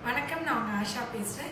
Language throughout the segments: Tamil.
வணக்கம் நான் உங்கள் ஆஷா பேசுகிறேன்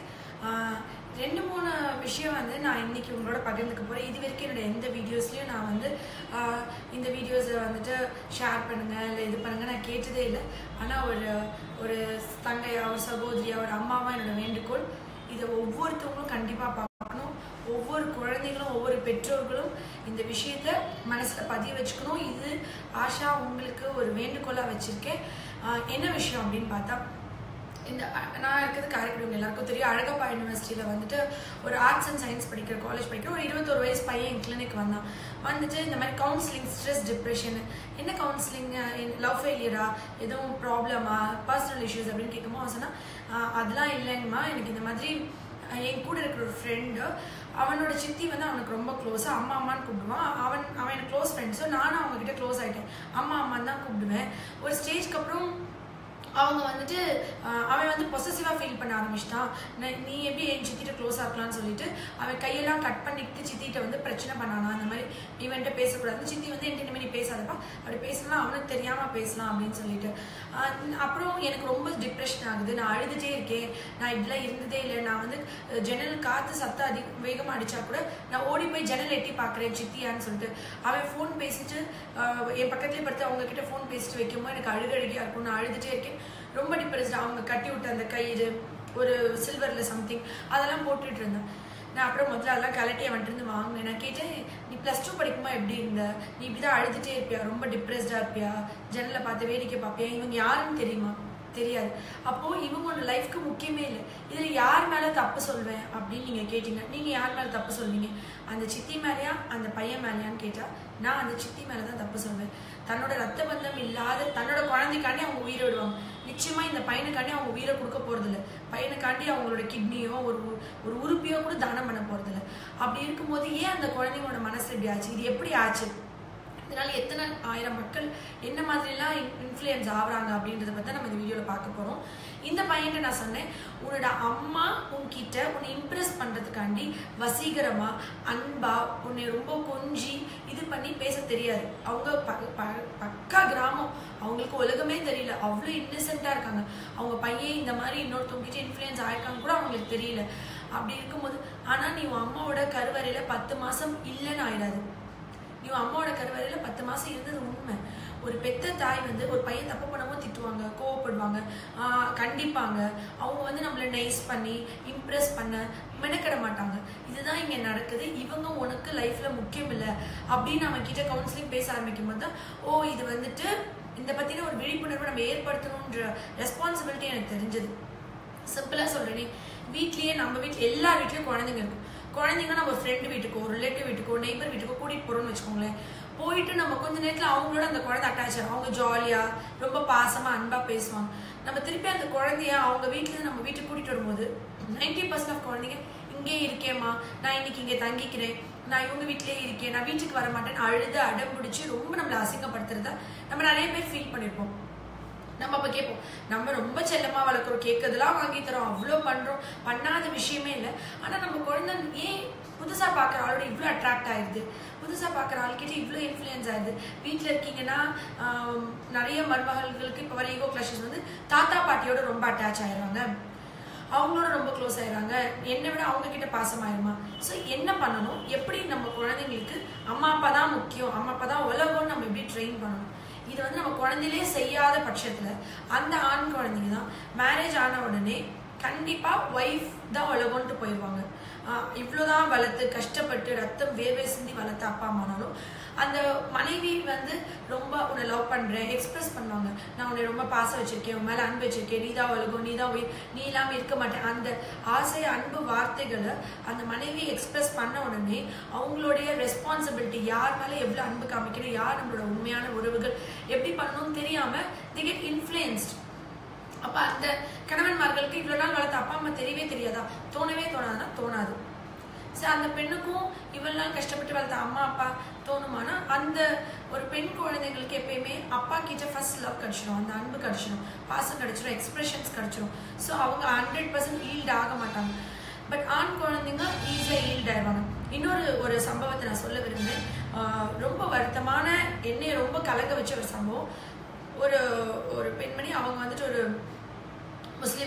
ரெண்டு மூணு விஷயம் வந்து நான் இன்னைக்கு உங்களோட பகிர்ந்துக்க போகிறேன் இது வரைக்கும் என்னோட எந்த வீடியோஸ்லையும் நான் வந்து ஆஹ், இந்த வீடியோஸை வந்துட்டு ஷேர் பண்ணுங்க இல்லை இது பண்ணுங்க நான் கேட்டதே இல்லை ஆனால் ஒரு ஒரு தங்கையா ஒரு சகோதரியா ஒரு அம்மாவா என்னோட வேண்டுகோள் இதை ஒவ்வொருத்தவங்களும் கண்டிப்பாக பார்க்கணும் ஒவ்வொரு குழந்தைகளும் ஒவ்வொரு பெற்றோர்களும் இந்த விஷயத்த மனசில் பதிய வச்சுக்கணும் இது ஆஷா உங்களுக்கு ஒரு வேண்டுகோளாக வச்சுருக்கேன் என்ன விஷயம் அப்படின்னு பார்த்தா இந்த அ- நான் இருக்கிறது காரைக்குடி உங்க எல்லாருக்கும் தெரியும் அழகப்பா யூனிவர்சிட்டியில் வந்துட்டு ஒரு ஆர்ட்ஸ் அண்ட் சயின்ஸ் படிக்கிற காலேஜ் படிக்கிற ஒரு இருபத்தொரு வயசு பையன் என் கிளினிக் வந்தான் வந்துட்டு இந்த மாதிரி கவுன்சிலிங் ஸ்ட்ரெஸ் டிப்ரெஷன் என்ன கவுன்சிலிங் லவ் ஃபெயிலியரா எதுவும் ப்ராப்ளமா பர்சனல் இஷ்யூஸ் அப்படின்னு கேட்கும்போது அவன் சொன்னா "ஆஹ், அதெல்லாம் இல்லைங்கம்மா எனக்கு இந்த மாதிரி அஹ், என் கூட இருக்கிற ஒரு ஃப்ரெண்டு அவனோட சித்தி வந்து அவனுக்கு ரொம்ப க்ளோஸ் அம்மா அம்மான்னு கூப்பிடுவான் அவன் அவன் எனக்கு க்ளோஸ் ஃப்ரெண்ட் ஸோ நானும் அவங்க கிட்ட க்ளோஸ் ஆயிட்டேன் அம்மா அம்மான்னு தான் கூப்பிடுவேன் ஒரு ஸ்டேஜ்க்கு அப்புறம் அவங்க வந்துட்டு ஆஹ், அவன் வந்து பொசசிவாக ஃபீல் பண்ண ஆரம்பிச்சிட்டான் நான் நீ எப்படி என் சித்திட்ட க்ளோஸாக இருக்கலாம்னு சொல்லிட்டு அவன் கையெல்லாம் கட் பண்ணிட்டு சித்திட்ட வந்து பிரச்சனை பண்ணானா அந்த மாதிரி இவன்ட்ட பேசக்கூடாது சித்தி வந்து என்கிட்ட இனிமேல் நீ பேசாதப்பா அப்படி பேசலாம் அவனுக்கு தெரியாமல் பேசலாம் அப்படின்னு சொல்லிட்டு ஆஹ், அப்புறம் எனக்கு ரொம்ப டிப்ரெஷன் ஆகுது நான் அழுதுட்டே இருக்கேன் நான் இப்படிலாம் இருந்ததே இல்லை நான் வந்து அஹ், ஜன்னல் காற்று சத்தம் அதிக வேகமாக அடிச்சா கூட நான் ஓடி போய் ஜன்னல் எட்டி பார்க்குறேன் சித்தியான்னு சொல்லிட்டு அவன் ஃபோன் பேசிட்டு ஆஹ், என் பக்கத்துலேயே படுத்து அவங்க கிட்ட ஃபோன் பேசிட்டு வைக்கும்போது எனக்கு அழுக அழுகையாக இருக்கும் நான் அழுதுட்டே இருக்கேன் ரொம்ப டிப்ரெஸ்டாக அவங்க கட்டி விட்ட அந்த கயிறு ஒரு சில்வரில் சம்திங் அதெல்லாம் போட்டுட்டு இருந்தேன் நான் அப்புறம் முதல்ல அதெல்லாம் கலட்டி அவன்கிட்ட இருந்து வாங்கினேன் நான் கேட்டேன் நீ ப்ளஸ் டூ படிக்கும்போது எப்படி இருந்த நீ இப்படி தான் அழுதுட்டே இருப்பியா ரொம்ப டிப்ரெஸ்டாக இருப்பியா ஜன்னலை பார்த்து வேடிக்கை பார்ப்பியா இவங்க யாருன்னு தெரியுமா தெரியாது அப்போ இவங்களோட லைஃப்க்கு முக்கியமே இல்லை இதுல யார் மேல தப்பு சொல்வேன் அப்படின்னு நீங்க கேட்டீங்க நீங்க யார் மேல தப்பு சொல்வீங்க அந்த சித்தி மேலயா அந்த பையன் மேலயான்னு கேட்டா நான் அந்த சித்தி மேலதான் தப்பு சொல்வேன் தன்னோட ரத்த பந்தம் இல்லாத தன்னோட குழந்தைக்காண்டி அவங்க உயிரை விடுவாங்க நிச்சயமா இந்த பையனுக்காண்டி அவங்க உயிரை கொடுக்க போறது இல்ல பையனுக்காண்டி அவங்களோட கிட்னியோ ஒரு உ- ஒரு உறுப்பியோ கூட தானம் பண்ண போறது இல்ல அப்படி இருக்கும்போது ஏன் அந்த குழந்தைங்களோட மனசு இப்படி ஆச்சு இது எப்படி ஆச்சு இதனால எத்தனை ஆயிரம் மக்கள் என்ன மாதிரிலாம் இன்ஃப்ளூயன்ஸ் ஆகுறாங்க அப்படின்றத பத்தி நம்ம இந்த வீடியோல பார்க்க போறோம் இந்த பையன்கிட்ட நான் சொன்னேன் உன்னோட அம்மா உன்கிட்ட உன்னை இம்ப்ரெஸ் பண்றதுக்காண்டி வசீகரமா அன்பா உன்னை ரொம்ப கொஞ்சி இது பண்ணி பேச தெரியாது அவங்க ப- ப- பக்கா கிராமம் அவங்களுக்கு உலகமே தெரியல அவ்வளோ இன்னசென்ட்டா இருக்காங்க அவங்க பையன் இந்த மாதிரி இன்னொருத்தவங்க இன்ஃப்ளூயன்ஸ் ஆயிருக்காங்க கூட அவங்களுக்கு தெரியல அப்படி இருக்கும்போது ஆனா நீ உன் அம்மாவோட கருவறையில பத்து மாசம் இல்லைன்னு ஆயிடாது நீ உன் அம்மாவோட கருவறையில பத்து மாசம் இருந்தது உண்மை ஒரு பெத்த தாய் வந்து ஒரு பையன் தப்பு பண்ணவும் திட்டுவாங்க கோவப்படுவாங்க ஆஹ் கண்டிப்பாங்க அவங்க வந்து நம்மள நைஸ் பண்ணி இம்ப்ரெஸ் பண்ண மெனக்கிட மாட்டாங்க இதுதான் இங்க நடக்குது இவங்க உனக்கு லைஃப்ல முக்கியம் இல்லை அப்படின்னு நம்ம கிட்ட கவுன்சிலிங் பேச ஆரம்பிக்கும் போது தான் ஓ இது வந்துட்டு இந்த பத்தின ஒரு விழிப்புணர்வு நம்ம ஏற்படுத்தணுன்ற ரெஸ்பான்சிபிலிட்டி எனக்கு தெரிஞ்சது சிம்பிளா சொல்றேனே வீட்லயே நம்ம வீட்ல எல்லா வீட்லயும் குழந்தைங்க இருக்கும் குழந்தைங்க நம்ம ஃப்ரெண்டு வீட்டுக்கோ ரிலேட்டிவ் வீட்டுக்கோ நெய்பர் வீட்டுக்கோ கூட்டிட்டு போறோம்னு வச்சுக்கோங்களேன் போயிட்டு நம்ம கொஞ்ச நேரத்துல அவங்களோட அந்த குழந்தை அட்டாச் ஆகும் அவங்க ஜாலியா ரொம்ப பாசமா அன்பா பேசுவாங்க நம்ம திருப்பி அந்த குழந்தைய அவங்க வீட்டுல இருந்து நம்ம வீட்டுக்கு கூட்டிட்டு வரும்போது 90% பர்சன்ட் ஆஃப் குழந்தைங்க இங்கே இருக்கேம்மா நான் இன்னைக்கு இங்கே தங்கிக்கிறேன் நான் இவங்க வீட்லயே இருக்கேன் நான் வீட்டுக்கு வர மாட்டேன்னு அழுது அடம் பிடிச்சி ரொம்ப நம்மளை அசிங்கப்படுத்துறத நம்ம நிறைய பேர் ஃபீல் பண்ணிருப்போம் நம்ம அப்ப கேட்போம் நம்ம ரொம்ப செல்லமா வளர்க்குறோம் கேட்கறதெல்லாம் வாங்கி தரோம் அவ்வளோ பண்றோம் பண்ணாத விஷயமே இல்லை ஆனா நம்ம குழந்தை ஏன் புதுசா பார்க்குற ஆளோட இவ்வளோ அட்ராக்ட் ஆயிடுது புதுசா பார்க்குற ஆள்கிட்ட இவ்வளோ இன்ஃப்ளூயன்ஸ் ஆயிடுது வீட்டில் இருக்கீங்கன்னா ஆம், நிறைய மருமகள்களுக்கு இப்போ வர ஈகோ கிளாஷஸ் வந்து தாத்தா பாட்டியோட ரொம்ப அட்டாச் ஆயிடுறாங்க அவங்களோட ரொம்ப க்ளோஸ் ஆயிடுறாங்க என்னை விட அவங்க கிட்ட பாசமாயிருமா ஸோ என்ன பண்ணணும் எப்படி நம்ம குழந்தைங்களுக்கு அம்மா அப்பா தான் முக்கியம் அம்மா அப்பா தான் உலகம்னு நம்ம எப்படி ட்ரெயின் பண்ணணும் இது வந்து நம்ம குழந்தையிலே செய்யாத பட்சத்துல அந்த ஆண் குழந்தைங்க தான் மேரேஜ் ஆன உடனே கண்டிப்பா ஒய்ஃப் தான் உலகம்ட்டு போயிடுவாங்க ஆஹ் இவ்வளவுதான் வளர்த்து கஷ்டப்பட்டு ரத்தம் வேர்வை சிந்தி வளர்த்த அப்பா அம்மானாலும் அந்த மனைவி வந்து ரொம்ப உன்னை லவ் பண்றேன் எக்ஸ்பிரஸ் பண்ணுவாங்க நான் உன்னை ரொம்ப பாசம் வச்சிருக்கேன் உன் மேல அன்பு வச்சிருக்கேன் நீ தான் உலகம் நீ தான் உயிர் நீ இல்லாம இருக்க மாட்டேன் அந்த ஆசை அன்பு வார்த்தைகளை அந்த மனைவி எக்ஸ்பிரஸ் பண்ண உடனே அவங்களுடைய ரெஸ்பான்சிபிலிட்டி யார் மேல எவ்வளவு அன்பு காமிக்கணும் யார் நம்மளோட உண்மையான உறவுகள் எப்படி பண்ணணும்னு தெரியாம தி கெட் இன்ஃப்ளூயன்ஸ்ட் அப்ப அந்த கணவன்மார்களுக்கு இவ்வளவு நாள் வளர்த்த அப்பா அம்மா தெரியவே தெரியாதா தோணவே தோணாதுன்னா தோணாது சரி அந்த பெண்ணுக்கும் இவ்வளவு நாள் கஷ்டப்பட்டு வளர்த்த அம்மா அப்பா தோணுமானா அந்த ஒரு பெண் குழந்தைங்களுக்கு எப்பயுமே அப்பா கிட்ட ஃபர்ஸ்ட் லவ் கிடைச்சிடும் அந்த அன்பு கிடைச்சிடும் பாசம் கிடைச்சிடும் எக்ஸ்பிரஷன்ஸ் கிடைச்சிடும் ஸோ அவங்க ஹண்ட்ரட் பர்சன்ட் ஈல்ட் ஆக மாட்டாங்க பட் ஆண் குழந்தைங்க ஈஸியாக ஈல்ட் ஆயிடுவாங்க இன்னொரு ஒரு சம்பவத்தை நான் சொல்ல விரும்புகிறேன் ஆஹ் ரொம்ப வருத்தமான என்னைய ரொம்ப கலங்க வச்ச ஒரு சம்பவம் ஒரு ஒரு பெண்மணி அவங்க வந்துட்டு ஒரு முஸ்லீம்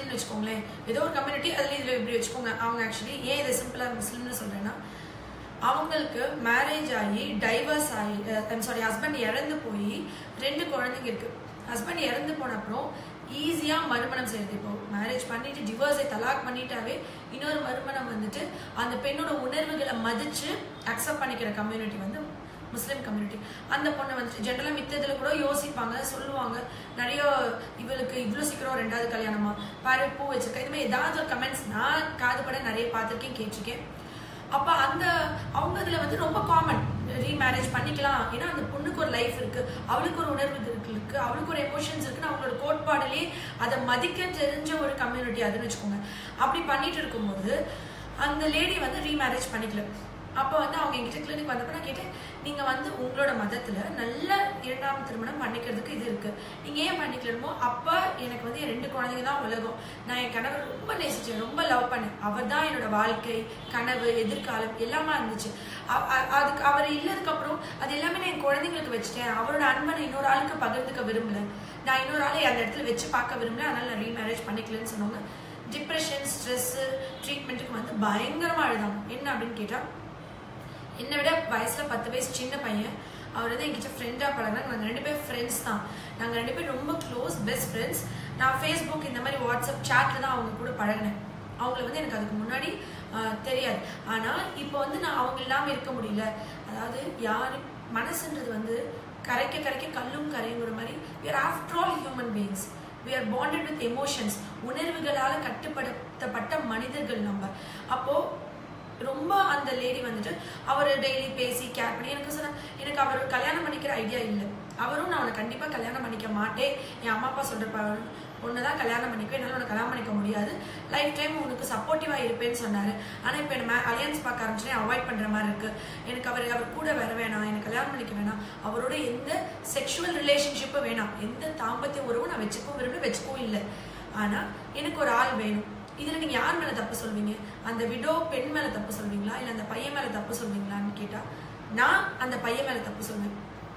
கம்யூனிட்டின்னு வச்சுக்கோங்களேன் ஏதோ ஒரு கம்யூனிட்டி அதில் இதில் இப்படி வச்சுக்கோங்க அவங்க ஆக்சுவலி ஏன் இதை சிம்பிளாக முஸ்லீம்னு சொல்கிறேன்னா அவங்களுக்கு மேரேஜ் ஆகி டைவர்ஸ் ஆகி ஐம் சாரி ஹஸ்பண்ட் இறந்து போய் ரெண்டு குழந்தைங்க இருக்கு ஹஸ்பண்ட் இறந்து போன அப்புறம் ஈஸியாக மறுமணம் செய்யுது இப்போ மேரேஜ் பண்ணிட்டு டிவோர்ஸை தலாக் பண்ணிட்டாவே இன்னொரு மறுமணம் வந்துட்டு அந்த பெண்ணோட உணர்வுகளை மதிச்சு அக்செப்ட் பண்ணிக்கிற கம்யூனிட்டி வந்து முஸ்லீம் கம்யூனிட்டி அந்த பொண்ணை வந்துட்டு ஜென்ரலாக மித்ததுல கூட யோசிப்பாங்க சொல்லுவாங்க நிறைய இவளுக்கு இவ்வளோ சீக்கிரம் ரெண்டாவது கல்யாணமா பாரு பூ வச்சிருக்கேன் இது மாதிரி ஏதாவது ஒரு கமெண்ட்ஸ் நான் காதுபட நிறைய பார்த்துருக்கேன் கேட்டிருக்கேன் அப்ப அந்த அவங்க இதுல வந்து ரொம்ப காமன் ரீமேரேஜ் பண்ணிக்கலாம் ஏன்னா அந்த பொண்ணுக்கு ஒரு லைஃப் இருக்கு அவளுக்கு ஒரு உணர்வு இருக்கு இருக்கு அவளுக்கு ஒரு எமோஷன்ஸ் இருக்குன்னு அவங்களோட கோட்பாடுலயே அதை மதிக்க தெரிஞ்ச ஒரு கம்யூனிட்டி அதுன்னு வச்சுக்கோங்க அப்படி பண்ணிட்டு இருக்கும்போது அந்த லேடி வந்து ரீமேரேஜ் பண்ணிக்கல அப்போ வந்து அவங்க எங்கிட்ட கிளினிக் வந்தப்ப நான் கேட்டேன் நீங்க வந்து உங்களோட மதத்துல நல்ல இரண்டாம் திருமணம் பண்ணிக்கிறதுக்கு இது இருக்கு நீங்க ஏன் பண்ணிக்கலமோ அப்ப எனக்கு வந்து என் ரெண்டு குழந்தைங்க தான் உலகம் நான் என் கணவர் ரொம்ப நேசிச்சேன் ரொம்ப லவ் பண்ணேன் அவர் தான் என்னோட வாழ்க்கை கனவு எதிர்காலம் எல்லாமே இருந்துச்சு அ- அ- அதுக்கு அவர் இல்லதுக்கு அப்புறம் அது எல்லாமே நான் என் குழந்தைங்களுக்கு வச்சுட்டேன் அவரோட அன்பை நான் இன்னொரு ஆளுக்கு பகிர்ந்துக்க விரும்பல நான் இன்னொரு ஆளை அந்த இடத்துல வச்சு பார்க்க விரும்பல அதனால நான் ரீமேரேஜ் பண்ணிக்கலன்னு சொன்னாங்க டிப்ரெஷன் ஸ்ட்ரெஸ் ட்ரீட்மெண்ட்டுக்கு வந்து பயங்கரமா அழுதாங்க என்ன அப்படின்னு கேட்டா என்னை விட வயசுல பத்து வயசு சின்ன பையன் அவர் வந்து என்கிட்ட ஃப்ரெண்டாக பழகினாங்க நாங்கள் ரெண்டு பேரும் ஃப்ரெண்ட்ஸ் தான் நாங்கள் ரெண்டு பேரும் ரொம்ப க்ளோஸ் பெஸ்ட் ஃப்ரெண்ட்ஸ் நான் ஃபேஸ்புக் இந்த மாதிரி வாட்ஸ்அப் சேட்டில் தான் அவங்க கூட பழகினேன் அவங்கள வந்து எனக்கு அதுக்கு முன்னாடி ஆஹ், தெரியாது ஆனால் இப்போ வந்து நான் அவங்க இல்லாமல் இருக்க முடியல அதாவது யாரு மனசுன்றது வந்து கரைக்க கரைக்க கல்லும் கரையுங்கிற மாதிரி we are after all human beings we are bonded with emotions உணர்வுகளால் கட்டுப்படுத்தப்பட்ட மனிதர்கள் நம்ம அப்போ ரொம்ப அந்த லேடி வந்துட்டு அவர் டெய்லி பேசி கேர் பண்ணி எனக்கு சொன்ன எனக்கு அவர் கல்யாணம் பண்ணிக்கிற ஐடியா இல்லை அவரும் நான் அவனை கண்டிப்பாக கல்யாணம் பண்ணிக்க மாட்டேன் என் அம்மா அப்பா சொல்கிற ஒன்று தான் கல்யாணம் பண்ணிக்குவேன் என்னால் உனக்கு கல்யாணம் பண்ணிக்க முடியாது லைஃப் டைம் உனக்கு சப்போர்ட்டிவாக இருப்பேன்னு சொன்னார் ஆனால் இப்போ என்ன அலையன்ஸ் பார்க்க ஆரம்பிச்சுனே அவாய்ட் பண்ணுற மாதிரி இருக்குது எனக்கு அவர் அவர் கூட வர வேணாம் எனக்கு கல்யாணம் பண்ணிக்க வேணாம் அவரோட எந்த செக்ஷுவல் ரிலேஷன்ஷிப்பும் வேணாம் எந்த தாம்பத்திய உறவும் நான் வச்சுக்கவும் விரும்பி வச்சுக்கவும் இல்லை ஆனால் எனக்கு ஒரு ஆள் வேணும் இதுல நீங்க யார் மேல தப்பு சொல்வீங்க அந்த விடோ பெண் மேல தப்பு சொல்வீங்களா இல்ல அந்த பையன் மேல தப்பு சொல்வீங்களான்னு கேட்டா நான் அந்த பையன் மேல தப்பு சொல்வேன்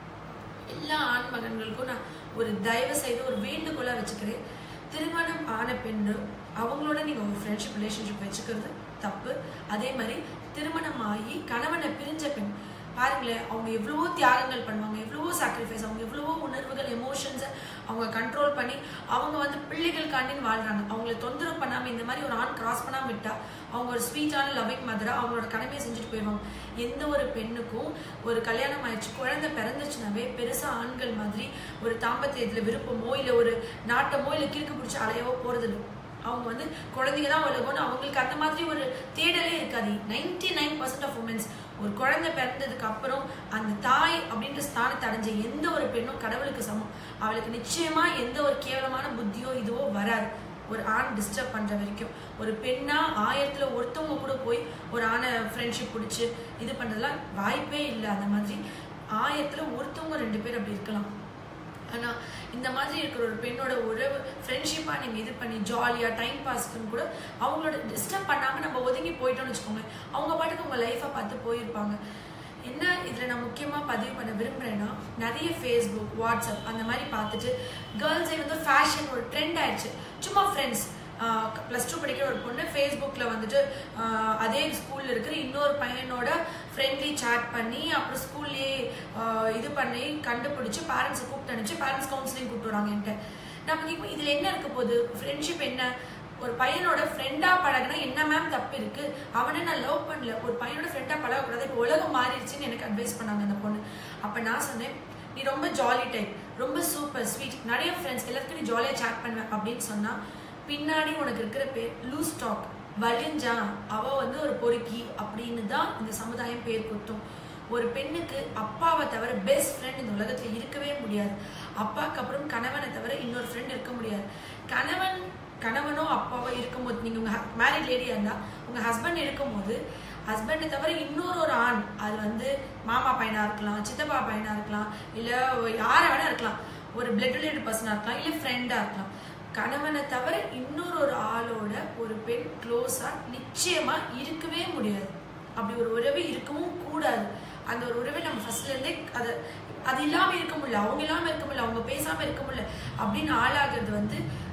எல்லா ஆண் மகன்களுக்கும் நான் ஒரு தயவு செய்து ஒரு வேண்டுகோளா வச்சுக்கிறேன் திருமணம் ஆன பெண்ணு அவங்களோட நீங்க ஒரு ஃப்ரெண்ட்ஷிப் ரிலேஷன்ஷிப் வச்சுக்கிறது தப்பு அதே மாதிரி திருமணம் ஆகி கணவனை பிரிஞ்ச பெண் பாருங்களேன் அவங்க எவ்வளவோ தியாகங்கள் பண்ணுவாங்க எவ்வளவோ சாக்ரிஃபைஸ் அவங்க எவ்வளவோ உணர்வுகள் எமோஷன்ஸை அவங்க கண்ட்ரோல் பண்ணி அவங்க வந்து பிள்ளைகளுக்காண்டின்னு வாழ்றாங்க அவங்கள தொந்தரவு பண்ணாம இந்த மாதிரி ஒரு ஆண் கிராஸ் பண்ணாம விட்டா அவங்க ஒரு ஸ்வீட்டான லவ்விங் மதரா அவங்களோட கடமையை செஞ்சுட்டு போயிடுவாங்க எந்த ஒரு பெண்ணுக்கும் ஒரு கல்யாணம் ஆயிடுச்சு குழந்தை பிறந்துச்சுனாவே பெருசா ஆண்கள் மாதிரி ஒரு தாம்பத்தியத்துல விருப்பமோ இல்ல ஒரு நாட்டமோ இல்ல கிறுக்கு பிடிச்சி அலையவோ போறது இல்லை அவங்க வந்து குழந்தைங்க தான் உலகம்னு அவங்களுக்கு அந்த மாதிரி ஒரு தேடலே இருக்காது ninety nine percent of womens ஒரு குழந்தை பிறந்ததுக்கு அப்புறம் அந்த தாய் அப்படின்ற ஸ்தானத்தை அடைஞ்ச எந்த ஒரு பெண்ணும் கடவுளுக்கு சமம் அவளுக்கு நிச்சயமா எந்த ஒரு கேவலமான புத்தியோ இதுவோ வராது ஒரு ஆண் டிஸ்டர்ப் பண்ற வரைக்கும் ஒரு பெண்ணா ஆயிரத்துல ஒருத்தவங்க கூட போய் ஒரு ஆணை ஃப்ரெண்ட்ஷிப் பிடிச்சி இது பண்றதுலாம் வாய்ப்பே இல்லை அந்த மாதிரி ஆயிரத்துல ஒருத்தவங்க ரெண்டு பேர் அப்படி இருக்கலாம் ஆனா இந்த மாதிரி இருக்கிற ஒரு பெண்ணோட உறவு ஃப்ரெண்ட்ஷிப்பா நீங்க இது பண்ணி ஜாலியா டைம் பாஸ்க்குன்னு கூட அவங்களோட டிஸ்டர்ப் பண்ணாம நம்ம ஒதுங்கி போயிட்டோம்னு வச்சுக்கோங்க அவங்க பாட்டுக்கு உங்க லைஃபை பார்த்து போயிருப்பாங்க என்ன இதுல நான் முக்கியமா பதிவு பண்ண விரும்புறேன்னா நிறைய ஃபேஸ்புக் வாட்ஸ்அப் அந்த மாதிரி பார்த்துட்டு கேர்ள்ஸே வந்து ஃபேஷன் ஒரு ட்ரெண்ட் ஆயிடுச்சு சும்மா ஃப்ரெண்ட்ஸ் ப்ளஸ் டூ படிக்கிற ஒரு பொண்ணு ஃபேஸ்புக்கில் வந்துட்டு ஆஹ் அதே ஸ்கூலில் இருக்கிற இன்னொரு பையனோட ஃப்ரெண்ட்லி சேட் பண்ணி அப்புறம் ஸ்கூல்லேயே இது பண்ணி கண்டுபிடிச்சி பேரண்ட்ஸை கூப்பிட்டு அனுப்பிச்சு பேரண்ட்ஸ் கவுன்சிலிங் கூப்பிட்டு வராங்க என்கிட்ட நம்ம இப்போ இதில் என்ன இருக்க போகுது ஃப்ரெண்ட்ஷிப் என்ன ஒரு பையனோட ஃப்ரெண்டா பழகினா என்ன மேம் தப்பு இருக்கு அவனை நான் லவ் பண்ணல ஒரு பையனோட ஃப்ரெண்டா பழகக்கூடாது இப்போ உலகம் மாறிடுச்சுன்னு எனக்கு அட்வைஸ் பண்ணாங்க அந்த பொண்ணு அப்ப நான் சொன்னேன் நீ ரொம்ப ஜாலி டைப் ரொம்ப சூப்பர் ஸ்வீட் நிறைய ஃப்ரெண்ட்ஸ் எல்லாத்துக்கும் நீ ஜாலியாக சேட் பண்ணுவேன் அப்படின்னு சொன்னா பின்னாடி உனக்கு இருக்கிற பேர் லூஸ் டாக் வலிஞ்சா அவ வந்து ஒரு பொறுக்கி அப்படின்னு தான் இந்த சமுதாயம் பேர் குத்தும் ஒரு பெண்ணுக்கு அப்பாவை தவிர பெஸ்ட் ஃப்ரெண்ட் இந்த உலகத்துல இருக்கவே முடியாது அப்பாவுக்கு அப்புறம் கணவனை தவிர இன்னொரு ஃப்ரெண்ட் இருக்க முடியாது கணவன் கணவனோ அப்பாவோ இருக்கும்போது நீங்க உங்க மேரிட் லேடியா இருந்தா உங்க ஹஸ்பண்ட் இருக்கும்போது ஹஸ்பண்டை தவிர இன்னொரு ஒரு ஆண் அது வந்து மாமா பையனா இருக்கலாம் சித்தப்பா பையனா இருக்கலாம் இல்ல யாரை வேணா இருக்கலாம் ஒரு பிளட் ரிலேட்டட் பர்சனா இருக்கலாம் இல்ல ஃப்ரெண்டா இருக்கலாம் கணவனை தவிர இன்னொரு ஒரு ஆளோட ஒரு பெண் க்ளோஸா நிச்சயமா இருக்கவே முடியாது அப்படி ஒரு உறவு இருக்கவும் கூடாது அந்த ஒரு உறவை நம்ம ஃபர்ஸ்ட்ல இருந்தே அது அது இல்லாம இருக்க முடியல அவங்க இல்லாம இருக்க முடியல அவங்க பேசாம இருக்க முடியல அப்படின்னு ஆளாகிறது வந்து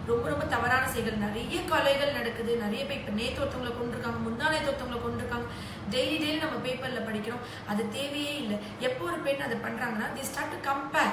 ரொம்ப ரொம்ப தவறான செயல்கள் நிறைய கொலைகள் நடக்குது நிறைய பேர் இப்போ நேற்று ஒருத்தவங்களை கொண்டிருக்காங்க முந்தா நேற்று ஒருத்தவங்களை கொண்டிருக்காங்க டெய்லி டெய்லி நம்ம பேப்பர்ல படிக்கிறோம் அது தேவையே இல்லை எப்போ ஒரு பெண் அதை பண்றாங்கன்னா தி ஸ்டார்ட் டு கம்பேர்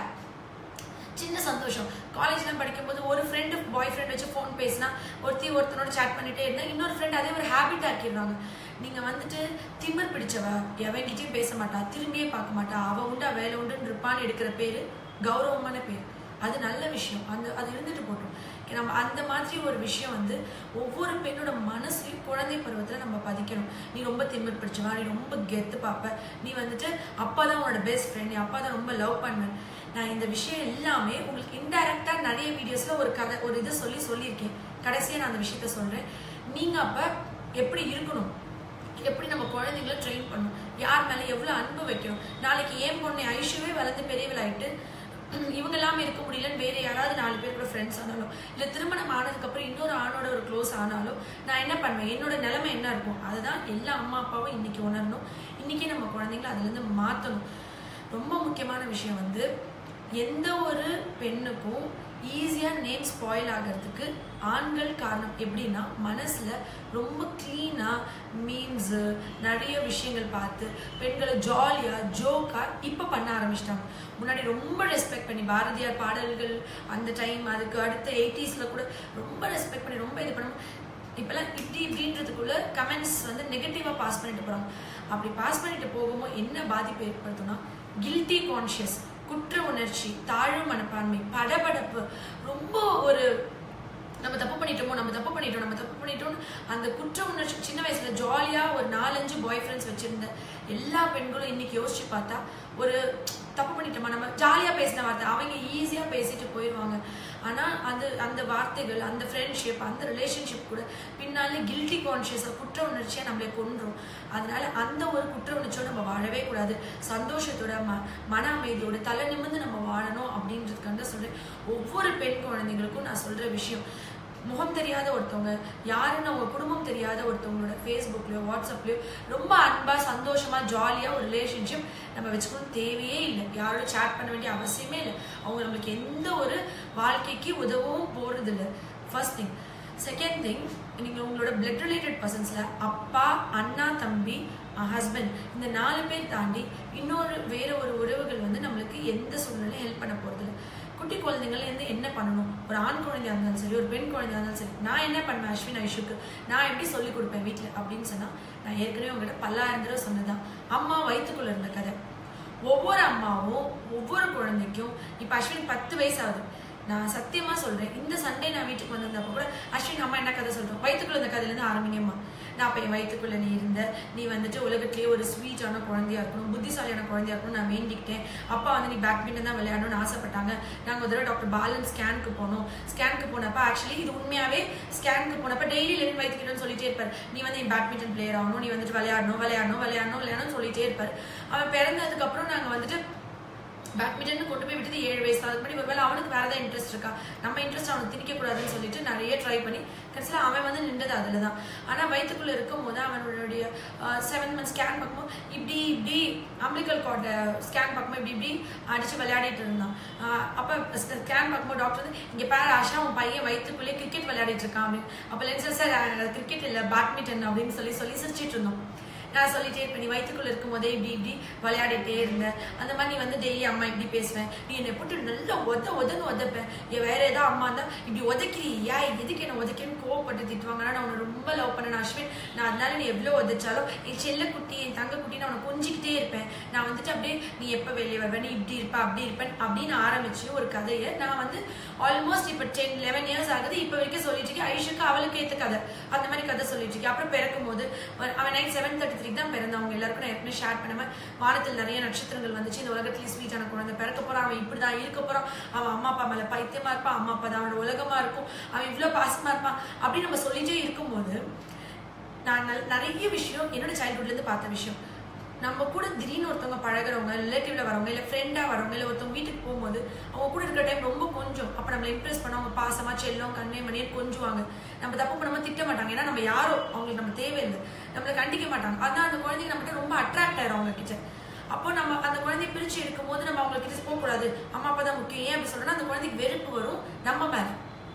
சின்ன சந்தோஷம் காலேஜ்லாம் படிக்கும்போது ஒரு ஃப்ரெண்டு பாய் ஃப்ரெண்ட் வச்சு ஃபோன் பேசினா ஒருத்தி ஒருத்தனோட சேட் பண்ணிட்டே இருந்தா இன்னொரு ஃப்ரெண்ட் அதே ஒரு ஹேபிட் ஆக்கிடுறாங்க நீங்க வந்துட்டு திமிர் பிடிச்சவ எவன்கிட்டயும் பேச மாட்டா திரும்பியே பார்க்க மாட்டா அவ உண்டு அவ வேலை உண்டுன்னு இருப்பான்னு எடுக்கிற பேரு கௌரவமான பேர் அது நல்ல விஷயம் அந்த அது இருந்துட்டு போட்டோம் நம்ம அந்த மாதிரி ஒரு விஷயம் வந்து ஒவ்வொரு பெண்ணோட மனசுலையும் குழந்தை பருவத்துல நம்ம பதிக்கணும் நீ ரொம்ப திமிர் பிடிச்சவா நீ ரொம்ப கெத்து பார்ப்ப நீ வந்துட்டு அப்பா தான் உன்னோட பெஸ்ட் ஃப்ரெண்ட் நீ அப்பா தான் ரொம்ப லவ் பண்ணுவேன் நான் இந்த விஷயம் எல்லாமே உங்களுக்கு இன்டைரக்டா நிறைய வீடியோஸ்ல ஒரு கதை ஒரு இது சொல்லி சொல்லியிருக்கேன் கடைசியா நான் அந்த விஷயத்த சொல்றேன் நீங்க அப்ப எப்படி இருக்கணும் எப்படி நம்ம குழந்தைங்களை ட்ரெயின் பண்ணணும் யார் மேல எவ்வளவு அன்பு வைக்கணும் நாளைக்கு ஏன் பொண்ணு ஐஷுவே வளர்ந்து பெரியவளாயிட்டு இவங்க எல்லாமே இருக்க முடியலன்னு வேற யாராவது நாலு பேர் கூட ஃப்ரெண்ட்ஸ் ஆனாலும் இல்ல திருமணம் ஆனதுக்கு அப்புறம் இன்னொரு ஆணோட ஒரு க்ளோஸ் ஆனாலும் நான் என்ன பண்ணுவேன் என்னோட நிலைமை என்ன இருக்கும் அதுதான் எல்லா அம்மா அப்பாவும் இன்னைக்கு உணரணும் இன்னைக்கு நம்ம குழந்தைங்களை அதுல இருந்து மாத்தணும் ரொம்ப முக்கியமான விஷயம் வந்து எந்த ஒரு பெண்ணுக்கும் ஈஸியா நேம் ஸ்பாயில் ஆகிறதுக்கு ஆண்கள் காரணம் எப்படின்னா மனசுல ரொம்ப கிளீனா மீம்ஸ் நிறைய விஷயங்கள் பார்த்து பெண்களை ஜாலியா ஜோக்கா இப்ப பண்ண ஆரம்பிச்சிட்டாங்க முன்னாடி ரொம்ப ரெஸ்பெக்ட் பண்ணி பாரதியார் பாடல்கள் அந்த டைம் அதுக்கு அடுத்த எயிட்டிஸ்ல கூட ரொம்ப ரெஸ்பெக்ட் பண்ணி ரொம்ப இது பண்ண இப்பெல்லாம் இப்படி இப்படின்றதுக்குள்ள கமெண்ட்ஸ் வந்து நெகட்டிவா பாஸ் பண்ணிட்டு போறாங்க அப்படி பாஸ் பண்ணிட்டு போகும்போது என்ன பாதிப்பு ஏற்படுத்தும்னா கில்ட்டி கான்ஷியஸ் குற்ற உணர்ச்சி தாழ்வு மனப்பான்மை படபடப்பு ரொம்ப ஒரு நம்ம தப்பு பண்ணிட்டோமோ நம்ம தப்பு பண்ணிட்டோம் நம்ம தப்பு பண்ணிட்டோம் அந்த குற்ற உணர்ச்சி சின்ன வயசுல ஜாலியா ஒரு நாலஞ்சு பாய் ஃப்ரெண்ட்ஸ் வச்சிருந்த எல்லா பெண்களும் இன்னைக்கு யோசிச்சு பார்த்தா ஒரு தப்பு பண்ணிட்டோமா நம்ம ஜாலியா பேசின வார்த்தை அவங்க ஈஸியா பேசிட்டு போயிடுவாங்க ஆனா அந்த அந்த வார்த்தைகள் அந்த ஃப்ரெண்ட்ஷிப் அந்த ரிலேஷன்ஷிப் கூட பின்னால கில்ட்டி கான்ஷியஸா குற்ற உணர்ச்சியா நம்மளை கொன்றும் அதனால அந்த ஒரு குற்ற உணர்ச்சியோட நம்ம வாழவே கூடாது சந்தோஷத்தோட ம மன அமைதியோட தலை நிமிர்ந்து நம்ம வாழணும் அப்படின்றதுக்காக சொல்றேன் ஒவ்வொரு பெண் குழந்தைங்களுக்கும் நான் சொல்ற விஷயம் முகம் தெரியாத ஒருத்தவங்க யாருன்னு அவங்க குடும்பம் தெரியாத ஒருத்தவங்களோட ஃபேஸ்புக்லயோ வாட்ஸ்அப்லயோ ரொம்ப அன்பா சந்தோஷமா ஜாலியா ஒரு ரிலேஷன்ஷிப் நம்ம வச்சுக்கணும் தேவையே இல்லை யாரோட சேட் பண்ண வேண்டிய அவசியமே இல்லை அவங்க நம்மளுக்கு எந்த ஒரு வாழ்க்கைக்கு உதவும் போறது இல்லை ஃபர்ஸ்ட் திங் செகண்ட் திங் நீங்க உங்களோட பிளட் ரிலேட்டட் பர்சன்ஸ்ல அப்பா அண்ணா தம்பி ஹஸ்பண்ட் இந்த நாலு பேர் தாண்டி இன்னொரு வேற ஒரு உறவுகள் வந்து நம்மளுக்கு எந்த சூழ்நிலையும் ஹெல்ப் பண்ண போறது இல்லை குட்டி குழந்தைங்கள இருந்து என்ன பண்ணணும் ஒரு ஆண் குழந்தையா இருந்தாலும் சரி ஒரு பெண் குழந்தையா இருந்தாலும் சரி நான் என்ன பண்ணுவேன் அஸ்வின் ஐஷுக்கு நான் எப்படி சொல்லி கொடுப்பேன் வீட்டில் அப்படின்னு சொன்னா நான் ஏற்கனவே உங்ககிட்ட பல்லாயிரம் தடவை சொன்னதான் அம்மா வயிற்றுக்குள்ள இருந்த கதை ஒவ்வொரு அம்மாவும் ஒவ்வொரு குழந்தைக்கும் இப்ப அஸ்வின் பத்து வயசு ஆகுது நான் சத்தியமா சொல்றேன் இந்த சண்டே நான் வீட்டுக்கு வந்திருந்தப்ப கூட அஸ்வின் அம்மா என்ன கதை சொல்றோம் வயிற்றுக்குள்ள இந்த கதையில இருந்து ஆரம்பிங்கம்மா நான் அப்ப என் வயிற்றுக்குள்ள நீ இருந்த நீ வந்துட்டு உலகத்திலேயே ஒரு ஸ்வீட்டான குழந்தையா இருக்கணும் புத்திசாலியான குழந்தையா இருக்கணும் நான் வேண்டிக்கிட்டேன் அப்பா வந்து நீ பேட்மிண்டன் தான் விளையாடணும்னு ஆசைப்பட்டாங்க நாங்க ஒரு தடவை டாக்டர் பாலன் ஸ்கேனுக்கு போனோம் ஸ்கேனுக்கு போனப்ப ஆக்சுவலி இது உண்மையாவே ஸ்கேனுக்கு போனப்ப டெய்லி லெவன் வயிற்றுக்கிட்டன்னு சொல்லிட்டே இருப்பார் நீ வந்து என் பேட்மிண்டன் பிளேயர் ஆகணும் நீ வந்துட்டு விளையாடணும் விளையாடணும் விளையாடணும் விளையாடணும்னு சொல்லிட்டே இருப்பார் அவன் பிறந்ததுக்கு அப்புறம் நாங்க வந்துட்டு பேட்மிண்டன் கொண்டு போய் விட்டது ஏழு வயசு அதுக்கு முன்னாடி ஒருவேளை அவனுக்கு வேற ஏதாவது இன்ட்ரெஸ்ட் இருக்கா நம்ம இன்ட்ரெஸ்ட் அவனுக்கு திணிக்க கூடாதுன்னு சொல்லிட்டு நிறைய ட்ரை பண்ணி கடைசியில் அவன் வந்து நின்றது அதில் தான் ஆனால் வயிற்றுக்குள்ள இருக்கும் போது அவனுடைய செவன் மந்த் ஸ்கேன் பார்க்கும்போது இப்படி இப்படி அம்பிளிக்கல் கார்டு ஸ்கேன் பார்க்கும்போது இப்படி இப்படி அடிச்சு விளையாடிட்டு இருந்தான் ஆஹ் அப்ப ஸ்கேன் பார்க்கும்போது டாக்டர் வந்து இங்க பாரு ஆஷா உன் பையன் வயிற்றுக்குள்ளேயே கிரிக்கெட் விளையாடிட்டு இருக்கான் அப்படின்னு அப்ப லென்சர் சார் கிரிக்கெட் இல்ல பேட்மிண்டன் அப்படின்னு சொல்லி சொல்லி சிரிச்சிட்டு இருந்தோம் நான் சொல்லிட்டே இருப்பேன் நீ வயிற்றுக்குள்ள இருக்கும் போதே இப்படி இப்படி விளையாடிட்டே இருந்த அந்த மாதிரி நீ வந்து டெய்லி அம்மா இப்படி பேசுவேன் நீ என்னை போட்டு நல்லா உத உதன்னு உதப்பேன் என் வேற ஏதோ அம்மா இருந்தா இப்படி உதைக்கிறியா எதுக்கு என்ன உதைக்கன்னு கோவப்பட்டு திட்டுவாங்க ஆனா நான் உன்னை ரொம்ப லவ் பண்ண அஸ்வின் நான் அதனால நீ எவ்வளவு உதைச்சாலும் என் செல்ல குட்டி என் தங்க குட்டி நான் உனக்கு கொஞ்சிக்கிட்டே இருப்பேன் நான் வந்துட்டு அப்படியே நீ எப்ப வெளியே வருவ நீ இப்படி இருப்ப அப்படி இருப்பேன் அப்படின்னு ஆரம்பிச்சு ஒரு கதையை நான் வந்து ஆல்மோஸ்ட் இப்ப டென் லெவன் இயர்ஸ் ஆகுது இப்ப வரைக்கும் சொல்லிட்டு இருக்கேன் ஐஷுக்கு அவளுக்கு ஏத்த கதை அந்த மாதிரி கதை சொல்லிட்டு இருக்கேன் அப்புறம் பிறக்கும் போது அவன் நைட் செவன் தேர்ட்டி த்ரீ தான் பிறந்தான் அவங்க எல்லாருக்கும் நான் ஏற்கனவே ஷேர் பண்ணாம வானத்தில் நிறைய நட்சத்திரங்கள் வந்துச்சு இந்த உலகத்திலேயே ஸ்வீட்டான குழந்தை பிறக்க போறான் அவன் இப்படிதான் இருக்க போறான் அவன் அம்மா அப்பா மேல பைத்தியமா இருப்பான் அம்மா அப்பா தான் அவனோட உலகமா இருக்கும் அவன் இவ்வளவு பாசமா இருப்பான் அப்படின்னு நம்ம சொல்லிட்டே இருக்கும்போது நான் நல்- நிறைய விஷயம் என்னோட சைல்ட்ஹுட்ல இருந்து பார்த்த விஷயம் நம்ம கூட திடீர்னு ஒருத்தவங்க பழகுறவங்க ரிலேட்டிவ்ல வரவங்க இல்ல ஃப்ரெண்டா வரவங்க இல்ல ஒருத்தவங்க வீட்டுக்கு போகும்போது அவங்க கூட இருக்கிற டைம் ரொம்ப கொஞ்சம் அப்ப நம்மள இம்ப்ரெஸ் பண்ண அவங்க பாசமா செல்லம் கண்ணே மணியே கொஞ்சுவாங்க நம்ம தப்பு பண்ணாம திட்ட மாட்டாங்க ஏன்னா நம்ம யாரோ அவங்களுக்கு நம்ம தேவையில்லை நம்மள கண்டிக்க மாட்டாங்க அதான் அந்த குழந்தைங்க நம்மகிட்ட ரொம்ப அட்ராக்ட் ஆயிரும் அவங்க கிட்ட அப்போ நம்ம அந்த குழந்தைய பிரிச்சு எடுக்கும் போது நம்ம அவங்க கிட்ட போக கூடாது அம்மா அப்பா தான் முக்கியம் ஏன் அப்படி சொல்றேன்னா அந்த குழந்தைக்கு வெறுப்பு வரும் நம்ம மேல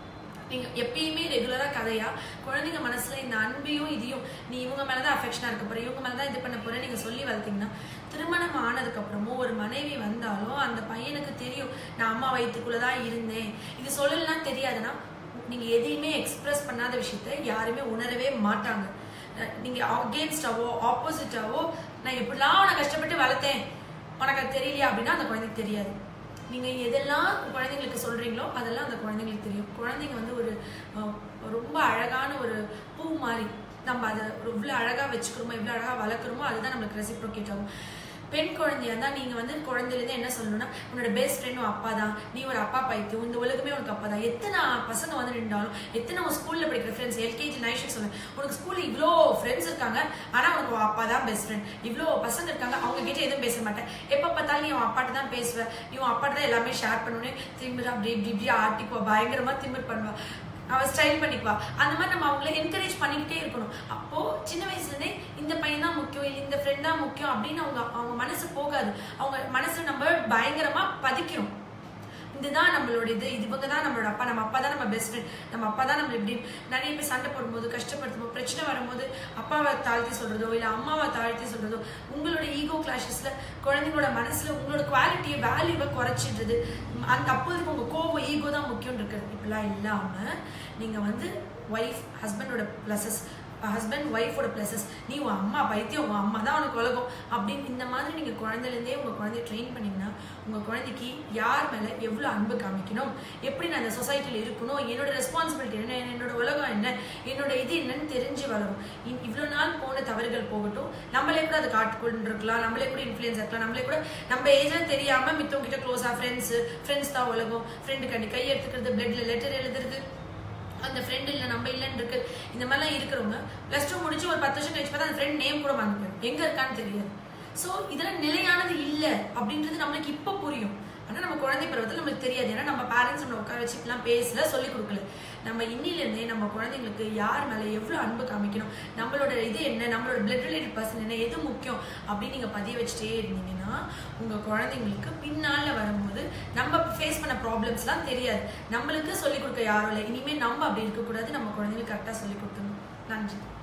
நீங்க எப்பயுமே ரெகுலரா கதையா குழந்தைங்க மனசுல இந்த அன்பையும் இதையும் நீ இவங்க மேலதான் அஃபெக்ஷனா இருக்க போற இவங்க மேலதான் இது பண்ண போற நீங்க சொல்லி வளர்த்தீங்கன்னா திருமணம் ஆனதுக்கு அப்புறமும் ஒரு மனைவி வந்தாலும் அந்த பையனுக்கு தெரியும் நான் அம்மா வயிற்றுக்குள்ளதான் இருந்தேன் இது சொல்லலாம் தெரியாதுன்னா நீங்க எதையுமே எக்ஸ்பிரஸ் பண்ணாத விஷயத்த யாருமே உணரவே மாட்டாங்க அஹ் நீங்க அகேன்ஸ்டாவோ ஆப்போசிட்டாவோ நான் எப்படிலாம் உன கஷ்டப்பட்டு வளர்த்தேன் உனக்கு அது தெரியலையா அப்படின்னா அந்த குழந்தைக்கு தெரியாது நீங்க எதெல்லாம் குழந்தைங்களுக்கு சொல்றீங்களோ அதெல்லாம் அந்த குழந்தைங்களுக்கு தெரியும் குழந்தைங்க வந்து ஒரு அஹ், ரொம்ப அழகான ஒரு பூ மாதிரி நம்ம அதை இவ்வளோ அழகா வச்சுக்கிறோமோ இவ்வளோ அழகா வளர்க்குறோமோ அதுதான் நம்மளுக்கு ரெசிப்ரோகேட் ஆகும் பெண் குழந்தையா இருந்தா நீங்க வந்து குழந்தையிலேருந்து என்ன சொல்லணும்னா உன்னோட பெஸ்ட் ஃப்ரெண்ட் உன் அப்பா தான் நீ ஒரு அப்பா பைத்தியம் இந்த உலகமே உனக்கு அப்பா தான் எத்தனை பசங்க வந்து நின்றாலும் எத்தனை உன் ஸ்கூல்ல படிக்கிற ஃப்ரெண்ட்ஸ் எல்கேஜி நைஷன் சொல்லுவேன் உனக்கு ஸ்கூல்ல இவ்வளோ ஃப்ரெண்ட்ஸ் இருக்காங்க ஆனா உனக்கு உன் அப்பா தான் பெஸ்ட் ஃப்ரெண்ட் இவ்வளோ பசங்க இருக்காங்க அவங்க கிட்ட எதுவும் பேச மாட்டேன் எப்ப பார்த்தாலும் நீ உன் அப்பாட்ட தான் பேசுவ நீ உன் அப்பாட்ட தான் எல்லாமே ஷேர் பண்ணுவேன் திமிர் அப்படி இப்படி இப்படி ஆட்டிக்குவா பயங்கரமா திமிர் பண்ணுவா அவ ஸ்டைல் பண்ணிக்குவா அந்த மாதிரி நம்ம அவங்கள என்கரேஜ் பண்ணிக்கிட்டே இருக்கணும் அப்போ சின்ன வயசுல இருந்தே இந்த பையன் தான் முக்கியம் இல்லை இந்த ஃப்ரெண்ட் தான் முக்கியம் அப்படின்னு அவங்க அவங்க மனசு போகாது அவங்க மனசு நம்ம பயங்கரமா பதிக்கிறோம் இதுதான் நம்மளோட இது இது இவங்க தான் நம்மளோட அப்பா நம்ம அப்பா தான் நம்ம பெஸ்ட் ஃப்ரெண்ட் நம்ம அப்பா தான் நம்ம இப்படி நிறைய பேர் சண்டை போடும்போது கஷ்டப்படுத்தும் போது பிரச்சனை வரும்போது அப்பாவை தாழ்த்தி சொல்றதோ இல்ல அம்மாவை தாழ்த்தி சொல்றதோ உங்களோட ஈகோ கிளாஷஸ்ல குழந்தைங்களோட மனசுல உங்களோட குவாலிட்டியை வேல்யூவை குறைச்சிடுறது உம், அந்த அப்போதைக்கு உங்க கோவம் ஈகோ தான் முக்கியம் இருக்குது இப்படிலாம் இல்லாம நீங்க வந்து ஒய்ஃப் ஹஸ்பண்டோட ப்ளஸஸ் ஹஸ்பண்ட் ஒய்ஃபோட ப்ளஸஸ் நீ உன் அம்மா பைத்தியம் உன் அம்மா தான் உனக்கு உலகம் அப்படின்னு இந்த மாதிரி நீங்கள் குழந்தைலேருந்தே உங்கள் குழந்தைய ட்ரெயின் பண்ணீங்கன்னா உங்கள் குழந்தைக்கு யார் மேலே எவ்வளோ அன்பு காமிக்கணும் எப்படி நான் இந்த சொசைட்டியில் இருக்கணும் என்னோட ரெஸ்பான்சிபிலிட்டி என்ன என்னோட உலகம் என்ன என்னோட இது என்னன்னு தெரிஞ்சு வளரும் இ- இவ்வளோ நாள் போன தவறுகள் போகட்டும் நம்மளே கூட அதை காட்டுக்கொண்டு இருக்கலாம் நம்மளே கூட இன்ஃப்ளூயன்ஸ் இருக்கலாம் நம்மளே கூட நம்ம ஏஜ்ல தெரியாம மித்தவங்க கிட்ட க்ளோஸா ஃப்ரெண்ட்ஸ் ஃப்ரெண்ட்ஸ் தான் உலகம் ஃப்ரெண்டு கண்டி கை எடுத்துக்கிறது பிளட்ல லெட்டர் எழுதுறது அந்த ஃப்ரெண்ட் இல்லை நம்ம இல்லைன்னு இருக்கு இந்த மாதிரிலாம் இருக்கிறவங்க ப்ளஸ் டூ முடிச்சு ஒரு பத்து வருஷம் கழிச்சு பார்த்தா அந்த ஃப்ரெண்ட் நேம் கூட மறந்து போயிடும் எங்க இருக்கான்னு தெரியாது ஸோ இதெல்லாம் நிலையானது இல்லை அப்படின்றது நம்மளுக்கு இப்போ புரியும் ஆனால் நம்ம குழந்தை பருவத்தில் நம்மளுக்கு தெரியாது ஏன்னா நம்ம பேரண்ட்ஸ் நம்ம உட்கார வச்சு இப்படிலாம் பேசல சொல்லி கொடுக்கல நம்ம இன்னிலேருந்தே நம்ம குழந்தைங்களுக்கு யார் மேலே எவ்வளோ அன்பு காமிக்கணும் நம்மளோட இது என்ன நம்மளோட பிளட் ரிலேட்டட் பர்சன் என்ன எது முக்கியம் அப்படின்னு நீங்கள் பதிய வச்சுட்டே இருந்தீங்கன்னா உங்கள் குழந்தைங்களுக்கு பின்னால் வரும்போது நம்ம ஃபேஸ் பண்ண ப்ராப்ளம்ஸ்லாம் தெரியாது நம்மளுக்கு சொல்லிக் கொடுக்க யாரும் இல்லை இனிமேல் நம்ம அப்படி இருக்கக்கூடாது நம்ம குழந்தைங்களுக்கு கரெக்டாக சொல்லிக் கொடுக்கணும் நன்றி